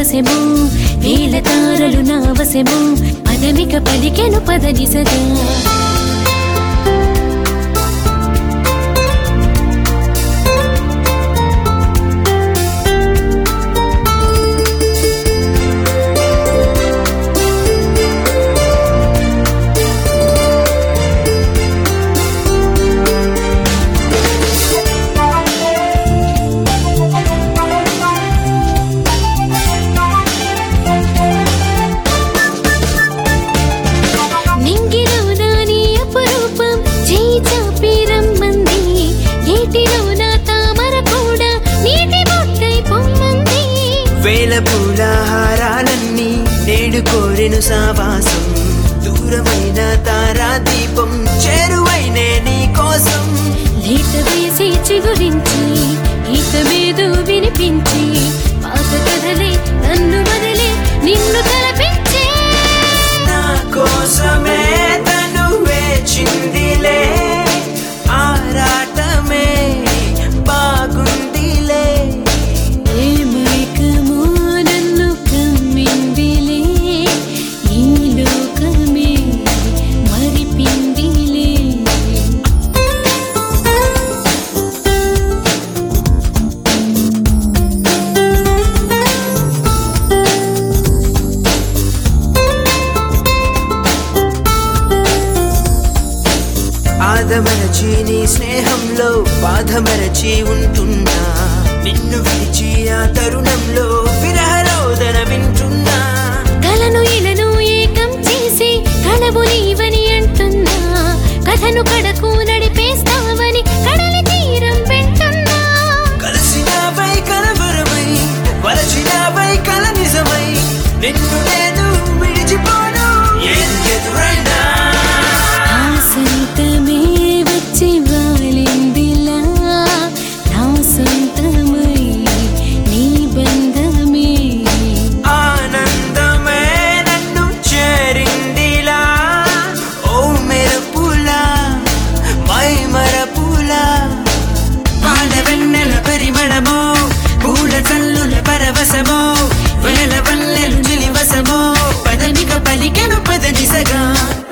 పరవశము వేల తారలు నా వశము పదమిక పలికెను పదనిసగా నింగిలో నాని అపురూపం చేయి చాపి రమ్మంది నీటిలో నా తామర కూడా నీటి బొట్టై పొమ్మంది వేల పూల హారాలన్నీ నేడు కోరెను సావాసం దూరమైన తారా దీపం చేరువైనే నీ కోసం లేత వేసి చిగురించి ఈత మీద వినిపించి పాత కథలే నన్ను వదిలే నిన్ను తలపించే నా కోసమే తను వేచిందిలే ఆరాటమే బాగుందిలే ఏమైకమో నన్ను కమ్మిందిలే ఈ లోకమే మరిపిందిలే ఆదమరచి నీ స్నేహంలో బాధమరచి ఉంటున్నా నిన్ను విడిచి ఆ తరుణంలో విరహలోదన వింటున్నా కలను ఇలను ఏకం చేసి కలవు నీవని అంటున్నా కథను కడకు నడిపేస్తావని కడలి తీరం వింటున్నా కలిసినవై కలవరమై వలచినవై కల నిజమై నిన్ను నేను విడిచిపోను ఏది ఎదురైనా ఆ సొంతమే వచ్చి వాలిందిలా నా సొంతమై నీ బంధమే ఆనందమే నన్ను చేరిందిలా ఓ మెరుపులా మై మరపులా పాల వెన్నెల పరిమళమో పూల చల్లుల పరవశమో వెల వల్లెలు చిలివసమో పదనిక పలికెను పద దిశగా